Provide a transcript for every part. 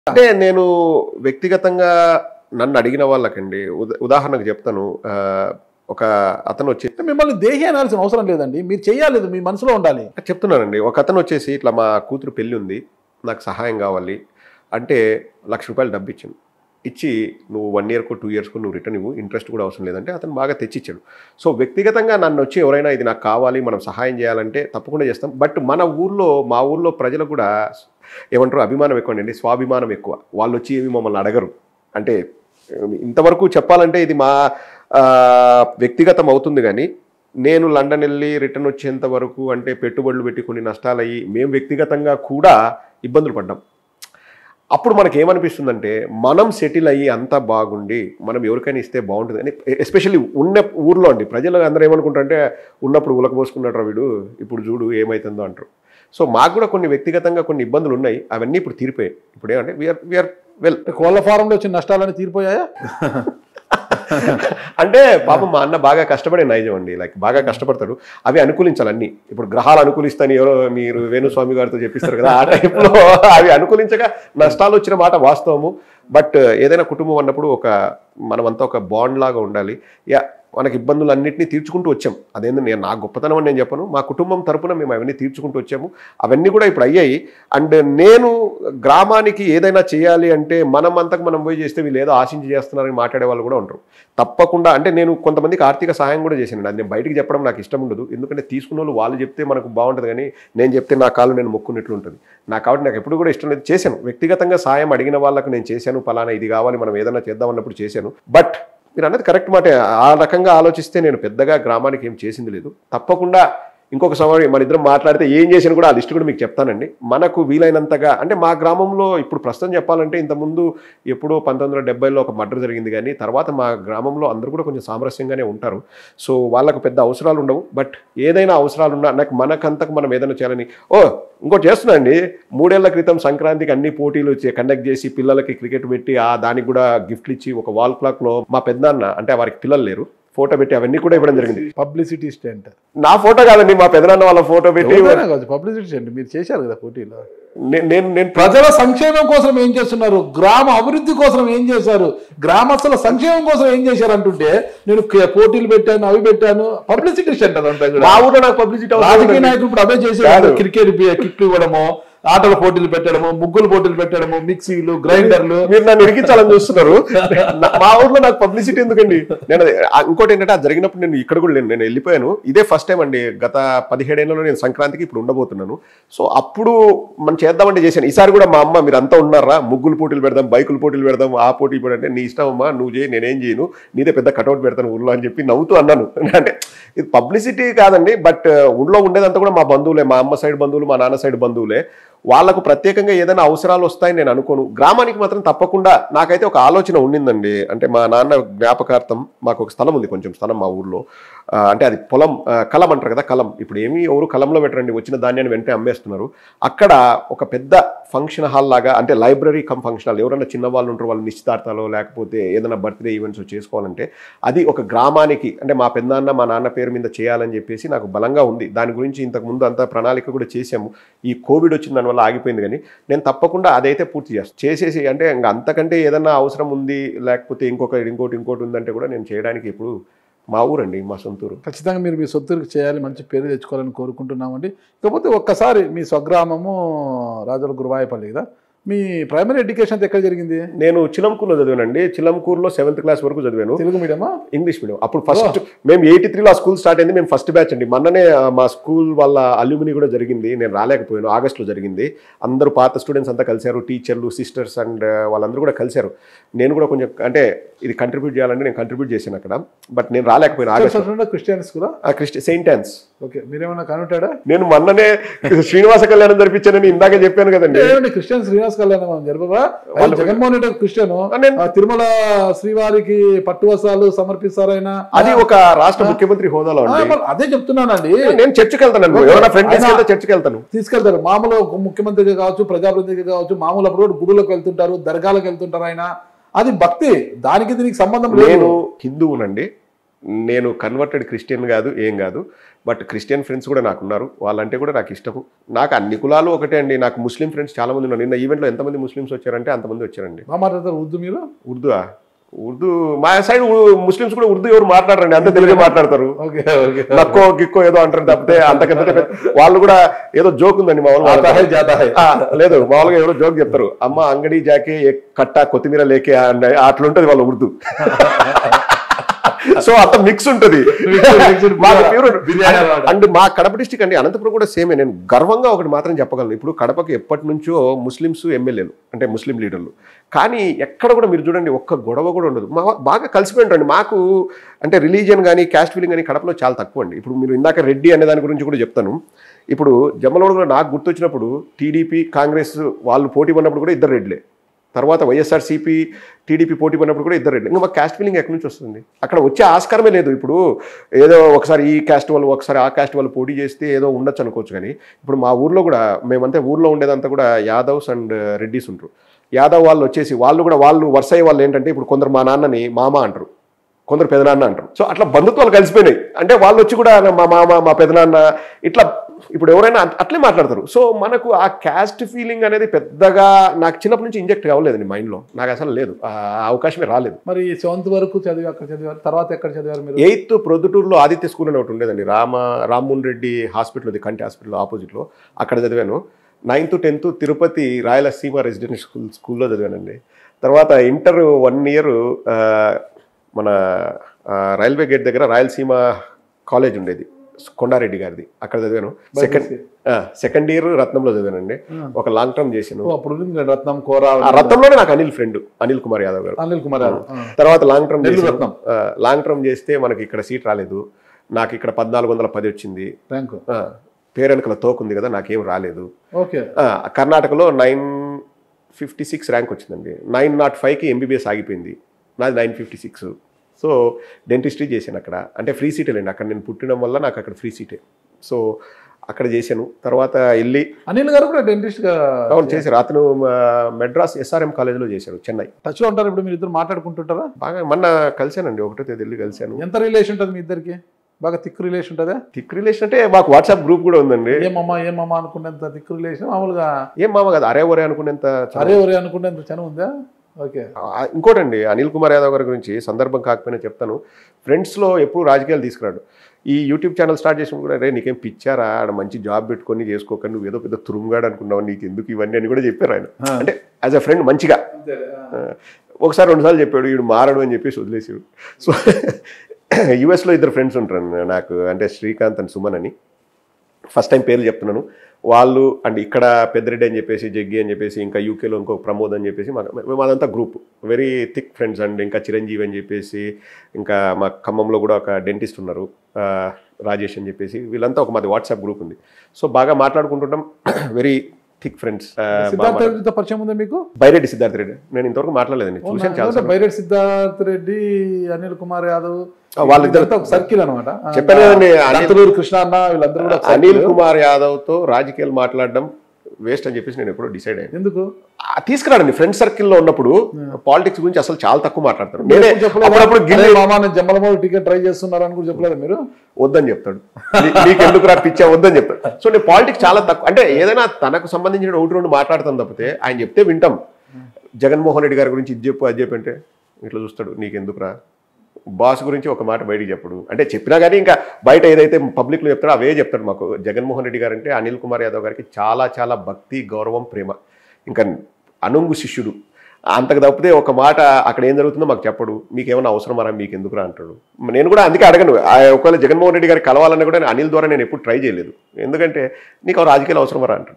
అంటే నేను వ్యక్తిగతంగా నన్ను అడిగిన వాళ్ళకండి ఉద- ఉదాహరణకు చెప్తాను ఆ, ఒక అతను వచ్చి మిమ్మల్ని దేహి అనాల్సిన అవసరం లేదండి మీరు చేయాలి మీ మనసులో ఉండాలి చెప్తున్నానండి ఒక అతను వచ్చేసి ఇట్లా మా కూతురు పెళ్ళి ఉంది నాకు సహాయం కావాలి అంటే లక్ష రూపాయలు డబ్బు ఇచ్చాను ఇచ్చి నువ్వు వన్ ఇయర్కు టూ ఇయర్స్కు నువ్వు రిటర్న్ ఇవ్వు ఇంట్రెస్ట్ కూడా అవసరం లేదంటే అతను బాగా తెచ్చిచ్చాడు సో వ్యక్తిగతంగా నన్ను వచ్చి ఎవరైనా ఇది నాకు కావాలి మనం సహాయం చేయాలంటే తప్పకుండా చేస్తాం బట్ మన ఊర్లో మా ఊర్లో ప్రజలు కూడా ఏమంటారు అభిమానం ఎక్కువ అండి స్వాభిమానం ఎక్కువ వాళ్ళు వచ్చి ఏమి మమ్మల్ని అడగరు అంటే ఇంతవరకు చెప్పాలంటే ఇది మా ఆ, వ్యక్తిగతం అవుతుంది కానీ నేను లండన్ వెళ్ళి రిటర్న్ వచ్చేంత వరకు అంటే పెట్టుబడులు పెట్టి కొన్ని నష్టాలు అయ్యి మేము వ్యక్తిగతంగా కూడా ఇబ్బందులు పడ్డాం అప్పుడు మనకి ఏమనిపిస్తుందంటే మనం సెటిల్ అయ్యి అంతా బాగుండి మనం ఎవరికైనా ఇస్తే బాగుంటుంది అని ఎస్పెషల్లీ ఉన్న ఊర్లో అండి ప్రజలు అందరూ ఏమనుకుంటారంటే ఉన్నప్పుడు ఉలక పోసుకున్నాడు వీడు ఇప్పుడు చూడు ఏమవుతుందో అంటారు సో మాకు కూడా కొన్ని వ్యక్తిగతంగా కొన్ని ఇబ్బందులు ఉన్నాయి అవన్నీ ఇప్పుడు తీరిపోయాయి ఇప్పుడు ఏమంటే వీఆర్ వీఆర్ వెల్ కోళ్ళ ఫారంలో వచ్చిన నష్టాలన్నీ తీరిపోయాయా అంటే పాపం మా అన్న బాగా కష్టపడే నైజం అండి లైక్ బాగా కష్టపడతాడు అవి అనుకూలించాలి అన్ని ఇప్పుడు గ్రహాలు అనుకూలిస్తాని ఎవరో మీరు వేణుస్వామి గారితో చెప్పిస్తారు కదా ఆ టైంలో అవి అనుకూలించగా నష్టాలు వచ్చిన మాట వాస్తవము బట్ ఏదైనా కుటుంబం అన్నప్పుడు ఒక మనమంతా ఒక బాండ్ లాగా ఉండాలి యా మనకి ఇబ్బందులు అన్నింటినీ తీర్చుకుంటూ వచ్చాం అదేంటి నేను నా గొప్పతనం అని నేను చెప్పను మా కుటుంబం తరపున మేము అవన్నీ తీర్చుకుంటూ వచ్చాము అవన్నీ కూడా ఇప్పుడు అయ్యాయి అండ్ నేను గ్రామానికి ఏదైనా చేయాలి అంటే మనం అంతకు మనం పోయి చేస్తే వీళ్ళు ఏదో ఆశించి చేస్తున్నారని మాట్లాడే వాళ్ళు కూడా ఉంటారు తప్పకుండా అంటే నేను కొంతమందికి ఆర్థిక సహాయం కూడా చేశాను అది నేను బయటికి చెప్పడం నాకు ఇష్టం ఉండదు ఎందుకంటే తీసుకున్న వాళ్ళు వాళ్ళు చెప్తే మనకు బాగుంటుంది కానీ నేను చెప్తే నా కాళ్ళు నేను మొక్కున్నట్లు ఉంటుంది నాకు కాబట్టి నాకు ఎప్పుడు కూడా ఇష్టం లేదు చేశాను వ్యక్తిగతంగా సాయం అడిగిన వాళ్ళకు నేను చేశాను పలానా ఇది కావాలి మనం ఏదైనా చేద్దాం అన్నప్పుడు చేశాను బట్ మీరు అన్నది కరెక్ట్ మాట ఆ రకంగా ఆలోచిస్తే నేను పెద్దగా గ్రామానికి ఏం చేసింది లేదు తప్పకుండా ఇంకొక సమయం మన ఇద్దరం మాట్లాడితే ఏం చేసినా కూడా ఆ లిస్ట్ కూడా మీకు చెప్తానండి మనకు వీలైనంతగా అంటే మా గ్రామంలో ఇప్పుడు ప్రస్తుతం చెప్పాలంటే ఇంతకుముందు ఎప్పుడో పంతొమ్మిది వందల డెబ్బైలో ఒక మర్డర్ జరిగింది కానీ తర్వాత మా గ్రామంలో అందరూ కూడా కొంచెం సామరస్యంగానే ఉంటారు సో వాళ్ళకు పెద్ద అవసరాలు ఉండవు బట్ ఏదైనా అవసరాలు ఉన్నా నాకు మనకంతకు మనం ఏదైనా చేయాలని ఓ ఇంకోటి చేస్తున్నా అండి మూడేళ్ల క్రితం సంక్రాంతికి అన్ని పోటీలు కండక్ట్ చేసి పిల్లలకి క్రికెట్ పెట్టి ఆ దానికి కూడా గిఫ్ట్లు ఇచ్చి ఒక వాల్ క్లాక్లో మా పెద్దనాన్న అంటే వారికి పిల్లలు లేరు ఫోటో పెట్టి అవన్నీ కూడా ఇవ్వడం జరిగింది పబ్లిసిటీ స్టెంట్ నా ఫోటో కాదండి మా పెదనాన్న వాళ్ళ ఫోటో పెట్టి పబ్లిసిటీ స్టెంట్ మీరు చేశారు కదా పోటీలో నే- నేను నేను ప్రజల సంక్షేమం కోసం ఏం చేస్తున్నారు గ్రామ అభివృద్ధి కోసం ఏం చేశారు గ్రామస్తుల సంక్షేమం కోసం ఏం చేశారు అంటుంటే నేను కే- పోటీలు పెట్టాను అవి పెట్టాను పబ్లిసిటీ స్టెంట్ అదంతా కూడా మా ఊర్లో నాకు పబ్లిసిటీ రాజకీయ నాయకులు ఇప్పుడు అవే చేసేవారు కాదు. క్రికెట్ బి- కిట్లు ఇవ్వడము ఆటల పోటీలు పెట్టడము ముగ్గులు పోటీలు పెట్టడము మిక్సీలు గ్రైండర్లు మీరు నన్ను ఇరికించాలని చూస్తున్నారు నా- మా ఊర్లో నాకు పబ్లిసిటీ ఎందుకండి నేను అది- ఆ, ఇంకోటి ఏంటంటే అది జరిగినప్పుడు నేను ఇక్కడ కూడా లేను నేను వెళ్ళిపోయాను ఇదే ఫస్ట్ టైం అండి గత పదిహేడేళ్లలో నేను సంక్రాంతికి ఇప్పుడు ఉండబోతున్నాను సో అప్పుడు మనం చేద్దామంటే చేశాను ఈసారి కూడా మా అమ్మ మీరు అంతా ఉన్నారా ముగ్గులు పోటీలు పెడదాం బైకులు పోటీలు పెడదాం ఆ పోటీ పెడంటే నీ ఇష్టం అమ్మా నువ్వు చేయి నేనేం చేయను నీదే పెద్ద కటౌట్ పెడతాను ఊళ్ళో అని చెప్పి నవ్వుతూ అన్నాను అంటే ఇది పబ్లిసిటీ కాదండి బట్ ఊళ్ళో ఉండేదంతా కూడా మా బంధువులే మా అమ్మ సైడ్ బంధువులు మా నాన్న సైడ్ బంధువులే వాళ్ళకు ప్రత్యేకంగా ఏదైనా అవసరాలు వస్తాయని నేను అనుకోను గ్రామానికి మాత్రం తప్పకుండా నాకైతే ఒక ఆలోచన ఉండిందండి అంటే మా నాన్న జ్ఞాపకార్థం మాకు ఒక స్థలం ఉంది కొంచెం స్థలం మా ఊర్లో ఆ, అంటే అది పొలం ఆ, కలం అంటారు కదా కలం ఇప్పుడు ఏమి ఎవరు కలంలో పెట్టరండి వచ్చిన ధాన్యాన్ని వెంటనే అమ్మేస్తున్నారు అక్కడ ఒక పెద్ద ఫంక్షన్ హాల్ లాగా అంటే లైబ్రరీ కమ్ ఫంక్షన్ హాల్ ఎవరైనా చిన్న వాళ్ళు ఉంటారు వాళ్ళు నిశ్చితార్థాలు లేకపోతే ఏదైనా బర్త్డే ఈవెంట్స్ చేసుకోవాలంటే అది ఒక గ్రామానికి అంటే మా పెద్దనాన్న మా నాన్న పేరు మీద చేయాలని చెప్పేసి నాకు బలంగా ఉంది దాని గురించి ఇంతకు ముందు అంత ప్రణాళిక కూడా చేశాము ఈ కోవిడ్ వచ్చిన దానివల్ల ఆగిపోయింది కానీ నేను తప్పకుండా అదైతే పూర్తి చేస్తాను చేసేసి అంటే ఇంకా అంతకంటే ఏదన్నా అవసరం ఉంది లేకపోతే ఇంకొక ఇంకోటి ఇంకోటి ఉందంటే కూడా నేను చేయడానికి ఇప్పుడు మా ఊరండి మా సొంతూరు ఖచ్చితంగా మీరు మీ సొత్తులకు చేయాలి మంచి పేరు తెచ్చుకోవాలని కోరుకుంటున్నామండి కాకపోతే ఒక్కసారి మీ స్వగ్రామము రాజుల గురువాయపల్లి కదా మీ ప్రైమరీ ఎడ్యుకేషన్ అంతా ఎక్కడ జరిగింది నేను చిలంకూరులో చదివానండి చిలంకూరులో సెవెంత్ క్లాస్ వరకు చదివాను తెలుగు మీడియమా ఇంగ్లీష్ మీడియం అప్పుడు ఫస్ట్ మేము ఎయిటీ త్రీలో ఆ స్కూల్ స్టార్ట్ అయింది మేము ఫస్ట్ బ్యాచ్ అండి మొన్ననే ఆ, మా స్కూల్ వాళ్ళ అల్యూమిని కూడా జరిగింది నేను రాలేకపోయాను ఆగస్టులో జరిగింది అందరూ పాత స్టూడెంట్స్ అంతా కలిశారు టీచర్లు సిస్టర్స్ అండ్ వాళ్ళందరూ కూడా కలిశారు నేను కూడా కొంచెం అంటే ఇది కంట్రిబ్యూట్ చేయాలంటే నేను కంట్రిబ్యూట్ చేశాను అక్కడ బట్ నేను రాలేకపోయాను ఆగస్ట్ క్రిస్టియన్స్ కూడా క్రిస్టి సెయింట్ ఆన్స్ ఓకే మీరేమన్నా కనుంటాడా నేను మొన్ననే శ్రీనివాస కళ్యాణం జరిపించానని ఇందాక చెప్పాను కదండి ఏమండి క్రిస్టియన్ శ్రీనివాస్ కళ్యాణం జరపవా వాళ్ళు- జగన్మోహన్ రెడ్డి క్రిస్టియన్ నేను- తిరుమల శ్రీవారికి పట్టు వస్త్రాలు సమర్పిస్తారు ఆయన అది ఒక రాష్ట్ర ముఖ్యమంత్రి హోదాలో ఆ, అండి మరి అదే చెప్తున్నానండి నేను చర్చికి వెళ్తాను ఎవరైనా ఫ్రెండ్ తీసుకెళ్తే చర్చికి వెళ్తాను తీసుకెళ్తారు మామూలు ముఖ్యమంత్రిగా కావచ్చు ప్రజాప్రతినిధిగా కావచ్చు మామూలు అప్పుడు కూడా గుడులకు వెళ్తుంటారు దర్గాలకు వెళ్తుంటారు ఆయన అది భక్తి దానికి దీనికి సంబంధం లేదు నేను హిందువునండి నేను కన్వర్టెడ్ క్రిస్టియన్ కాదు ఏం కాదు బట్ క్రిస్టియన్ ఫ్రెండ్స్ కూడా నాకు ఉన్నారు వాళ్ళంటే కూడా నాకు ఇష్టము నాకు అన్ని కులాలు ఒకటే అండి నాకు ముస్లిం ఫ్రెండ్స్ చాలా మంది ఉన్నారు నిన్న ఈవెంట్లో ఎంతమంది ముస్లిమ్స్ వచ్చారంటే అంతమంది వచ్చారండి మా మాట్లాడతారు ఉర్దూ మీరు ఉర్దూ ఉర్దూ మా సైడ్ ముస్లిమ్స్ కూడా ఉర్దూ ఎవరు మాట్లాడరండి అంత తెలుగే మాట్లాడతారు ఓకే ఓకే నక్కో గిక్కో ఏదో అంటారు తప్పితే అంతకంటే వాళ్ళు కూడా ఏదో జోక్ ఉందండి మా వాళ్ళు ఆతా హై, జాతా హై. ఆ, లేదు మామూలుగా ఎవరో జోక్ చెప్తారు అమ్మ అంగడి జాకే ఏ కట్ట కొత్తిమీర లేకే అన్న అట్లుంటది వాళ్ళ ఉర్దూ సో అంత మిక్స్ ఉంటది mixed మాకు pure బిర్యానీ అన్నమాట. అండ్ మా కడప డిస్టిక్ అండి అనంతపురం కూడా సేమే నేను గర్వంగా ఒకటి మాత్రం చెప్పగలను ఇప్పుడు కడపకి ఎప్పటి నుంచో ముస్లిమ్స్ ఎమ్మెల్యేలు అంటే ముస్లిం లీడర్లు కానీ ఎక్కడ కూడా మీరు చూడండి ఒక్క గొడవ కూడా ఉండదు మా బాగా కలిసిపోయింటారండి మాకు అంటే రిలీజియన్ కానీ క్యాస్ట్ ఫీలింగ్ కానీ కడపలో చాలా తక్కువ అండి ఇప్పుడు మీరు ఇందాక రెడ్డి అనే దాని గురించి కూడా చెప్తాను ఇప్పుడు జమ్మలవాడ కూడా నాకు గుర్తొచ్చినప్పుడు టీడీపీ కాంగ్రెస్ వాళ్ళు పోటీ పడినప్పుడు కూడా ఇద్దరు రెడ్లే తర్వాత వైఎస్ఆర్సీపీ టీడీపీ పోటీ పడినప్పుడు కూడా ఇద్దరు రెడ్డి ఇంకా మాకు క్యాస్ట్ ఫీలింగ్ ఎక్కడి నుంచి వస్తుంది అక్కడ వచ్చే ఆస్కారమే లేదు ఇప్పుడు ఏదో ఒకసారి ఈ క్యాస్ట్ వాళ్ళు ఒకసారి ఆ క్యాస్ట్ వాళ్ళు పోటీ చేస్తే ఏదో ఉండొచ్చు అనుకోవచ్చు కానీ ఇప్పుడు మా ఊర్లో కూడా మేమంతా ఊర్లో ఉండేదంతా కూడా యాదవ్స్ అండ్ రెడ్డిస్ ఉంటారు యాదవ్ వాళ్ళు వచ్చేసి వాళ్ళు కూడా వాళ్ళు వరుస అయ్యే వాళ్ళు ఏంటంటే ఇప్పుడు కొందరు మా నాన్నని మామ అంటారు కొందరు పెదనాన్న అంటారు సో అట్లా బంధుత్వాలు కలిసిపోయినాయి అంటే వాళ్ళు వచ్చి కూడా మా మామ మా పెదనాన్న ఇట్లా ఇప్పుడు ఎవరైనా అట్- అట్లే మాట్లాడతారు సో మనకు ఆ క్యాస్ట్ ఫీలింగ్ అనేది పెద్దగా నాకు చిన్నప్పటి నుంచి ఇంజెక్ట్ కావలేదండి మైండ్లో నాకు అసలు లేదు ఆ అవకాశమే రాలేదు మరి సెవెంత్ వరకు చదివి అక్కడ చదివారు తర్వాత ఎక్కడ చదివారు మీరు ఎయిత్ ప్రొద్దుటూరులో ఆదిత్య స్కూల్ అని ఒకటి ఉండేదండి రామ రామ్మోహన్ రెడ్డి హాస్పిటల్ ఉంది కంటి హాస్పిటల్ ఆపోజిట్లో అక్కడ చదివాను ninth tenth Tirupati Rayalaseema residential school స్కూల్లో చదివానండి తర్వాత ఇంటర్ వన్ ఇయర్ మన ఆ, రైల్వే గేట్ దగ్గర రాయలసీమ కాలేజ్ ఉండేది కొండారెడ్డి గారిది అక్కడ చదివాను సెకండ్ సెకండ్ ఇయర్ రత్నంలో చదివానండి ఒక లాంగ్ టర్మ్ చేశాను ఓ, అప్పుడు ఉంది రత్నం కోర ఆ రత్నంలోనే నాకు అనిల్ ఫ్రెండ్ అనిల్ కుమార్ యాదవ్ గారు అనిల్ కుమార్ యాదవ్. ఆ. తర్వాత లాంగ్ టర్మ్ నెల్లూరు చేశాను. రత్నం. ఆ, లాంగ్ టర్మ్ చేస్తే మనకి ఇక్కడ సీట్ రాలేదు నాకు ఇక్కడ పద్నాలుగు వందల పది వచ్చింది ర్యాంకు ఆ, పేరెనకల తోకుంది కదా నాకేం రాలేదు ఓకే ఆ, కర్ణాటకలో నైన్ ఫిఫ్టీ సిక్స్ ర్యాంక్ వచ్చిందండి నైన్ నాట్ ఫైవ్కి ఎంబీబీఎస్ ఆగిపోయింది నాది nine fifty six so dentistry చేశాను అక్కడ అంటే ఫ్రీ సీటే లేండి అక్కడ నేను పుట్టడం వల్ల నాకు అక్కడ ఫ్రీ సీటే సో అక్కడ చేశాను తర్వాత వెళ్ళి అనిల్ గారు కూడా డెంటిస్ట్ గా అవును చేశారు అతను ఆ, మెడ్రాస్ ఎస్ఆర్ఎం కాలేజ్లో చేశారు చెన్నై టచ్ లో ఉంటారు ఇప్పుడు మీరు ఇద్దరు మాట్లాడుకుంటుంటారా బాగా మొన్న కలిశానండి ఒకటో తేదీ వెళ్ళి కలిశాను ఎంత రిలేషన్ ఉంటుంది మీ ఇద్దరికి బాగా థిక్ రిలేషన్ ఉంటుందా థిక్ రిలేషన్ అంటే మాకు వాట్సాప్ గ్రూప్ కూడా ఉందండి ఏమమ్మా ఏమమ్మా అనుకునేంత థిక్ రిలేషన్ మామూలుగా ఏం మామ కదా అరే ఒరే అనుకునేంత చాలా- అరే ఒరే అనుకునేంత చనం ఉందా ఓకే ఆ, ఇంకోటండి అనిల్ కుమార్ యాదవ్ గారి గురించి సందర్భం కాకపోయినా చెప్తాను ఫ్రెండ్స్లో ఎప్పుడు రాజకీయాలు తీసుకురాడు ఈ యూట్యూబ్ ఛానల్ స్టార్ట్ చేసినప్పుడు కూడా రే నీకేం పిచ్చారా ఆడ మంచి జాబ్ పెట్టుకొని చేసుకోక నువ్వు ఏదో పెద్ద తురుముగాడు అనుకున్నావు నీకు ఎందుకు ఇవన్నీ అని కూడా చెప్పారు ఆయన ఆ. అంటే యాజ్ అ ఫ్రెండ్ మంచిగా ఆ, ఒకసారి రెండుసార్లు చెప్పాడు వీడు మారడు అని చెప్పేసి వదిలేసాడు సో యుఎస్లో ఇద్దరు ఫ్రెండ్స్ ఉంటారు నాకు అంటే శ్రీకాంత్ అండ్ సుమన్ అని ఫస్ట్ టైం పేర్లు చెప్తున్నాను వాళ్ళు అండ్ ఇక్కడ పెద్దరెడ్డి అని చెప్పేసి జగ్గి అని చెప్పేసి ఇంకా యూకేలో ఇంకో ప్రమోద్ అని చెప్పేసి మా మాదంతా group very thick friends and ఇంకా చిరంజీవి అని చెప్పేసి ఇంకా మా ఖమ్మంలో కూడా ఒక డెంటిస్ట్ ఉన్నారు ఆ, రాజేష్ అని చెప్పేసి వీళ్ళంతా ఒక మాది వాట్సాప్ గ్రూప్ ఉంది సో బాగా మాట్లాడుకుంటుంటాం వెరీ థిక్ ఫ్రెండ్స్ సిద్ధార్థ రెడ్డితో పరిచయం ఉందా మీకు బైరెడ్డి సిద్ధార్థ రెడ్డి నేను ఇంతవరకు మాట్లాడలేదండి చూసాను చాలా అంటే బైరెడ్డి సిద్ధార్థ రెడ్డి అనిల్ కుమార్ యాదవ్ ఆ, వాళ్ళిద్దరు- ఇదంతా ఒక సర్కిల్ అనమాట చెప్పాను కదండి, అనిల్- దంతలూరు కృష్ణ అన్న వీళ్ళందరూ కూడా ఒక అనిల్ circle. కుమార్ యాదవ్తో రాజకీయాలు మాట్లాడడం వేస్ట్ అని చెప్పేసి నేను ఎప్పుడో డిసైడ్ అయ్యాను ఎందుకు ఆ, తీసుకురాడండి ఫ్రెండ్ సర్కిల్లో ఉన్నప్పుడు పాలిటిక్స్ గురించి అసలు చాలా తక్కువ మాట్లాడతారు మీరు నేనే ఎప్పుడు చెప్పలేదా? అప్పుడప్పుడు గిన్నె అరే మామ నేను జమ్మలమూరు టికెట్ ట్రై చేస్తున్నారు అని కూడా చెప్పలేదా మీరు వద్దని చెప్తాడు నీ- నీకు ఎందుకు రా పిచ్చా వద్దని చెప్తాడు సో నేను పాలిటిక్స్ చాలా తక్కువ అంటే ఏదైనా తనకు సంబంధించిన ఒకటి రెండు మాట్లాడతాం తప్పితే ఆయన చెప్తే వింటాం జగన్మోహన్ రెడ్డి గారి గురించి ఇది చెప్పు అది చెప్పు అంటే ఇట్లా చూస్తాడు నీకు ఎందుకురా బాస్ గురించి ఒక మాట బయటికి చెప్పడు అంటే చెప్పినా కానీ ఇంకా బయట ఏదైతే పబ్లిక్లో చెప్తాడో అవే చెప్తాడు మాకు జగన్మోహన్ రెడ్డి గారు అంటే అనిల్ కుమార్ యాదవ్ గారికి చాలా చాలా భక్తి గౌరవం ప్రేమ ఇంకా అనుంగు శిష్యుడు అంతకు తప్పితే ఒక మాట అక్కడ ఏం జరుగుతుందో మాకు చెప్పడు మీకు ఏమైనా అవసరమారా మీకు ఎందుకురా అంటాడు నేను కూడా అందుకే అడగను ఆ ఒకవేళ జగన్మోహన్ రెడ్డి గారికి కలవాలన్నా కూడా నేను అనిల్ ద్వారా నేను ఎప్పుడు ట్రై చేయలేదు ఎందుకంటే నీకు ఆ రాజకీయాలు అవసరమారా అంటాడు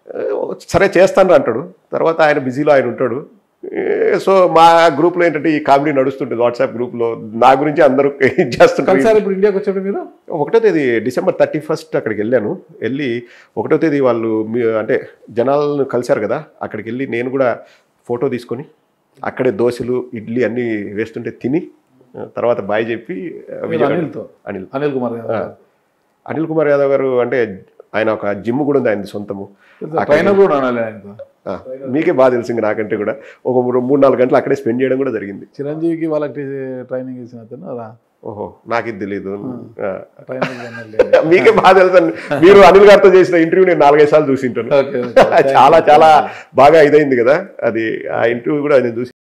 ఆ, సరే చేస్తాను అంటాడు తర్వాత ఆయన బిజీలో ఆయన ఉంటాడు ఏ, సో మా గ్రూప్లో ఏంటంటే ఈ కామెడీ నడుస్తుంటుంది వాట్సాప్ గ్రూప్లో నా గురించి అందరూ ఇది చేస్తుంటారు కలిసారి ఇప్పుడు ఇండియాకి వచ్చాడు మీరు ఒకటో తేదీ డిసెంబర్ థర్టీ ఫస్ట్ అక్కడికి వెళ్ళాను వెళ్ళి ఒకటో తేదీ వాళ్ళు మీ అంటే జనాలను కలిశారు కదా అక్కడికి వెళ్ళి నేను కూడా ఫోటో తీసుకొని అక్కడే దోశలు ఇడ్లీ అన్నీ వేస్తుంటే తిని ఆ, తర్వాత బాయ్ చెప్పి ఆ, మీరు విజయవాడ- అనిల్తో అనిల్ అనిల్ కుమార్ యాదవ్ అనిల్ కుమార్ యాదవ్ గారు అంటే ఆయన ఒక జిమ్ కూడా ఉంది ఆయన సొంతము ట్రైనర్ కూడా అనాలి ఆయనతో ఆ, మీకే బాగా తెలిసింది నాకంటే కూడా ఒక మూడు మూడు నాలుగు గంటలు అక్కడే స్పెండ్ చేయడం కూడా జరిగింది చిరంజీవికి వాళ్ళకి ట్రైనింగ్ ఇచ్చిన అతను రా ఓహో నాకు ఇది తెలియదు ఆ. ప్రైమరీ జర్నల్ మీకే బాగా తెలుసు మీరు అనిల్ గారితో చేసిన ఇంటర్వ్యూ నేను నాలుగైదు సార్లు చూసి ఉంటాను ఓకే ఓకే చాలా చాలా బాగా ఇదైంది కదా అది ఆ ఇంటర్వ్యూ కూడా నేను చూసి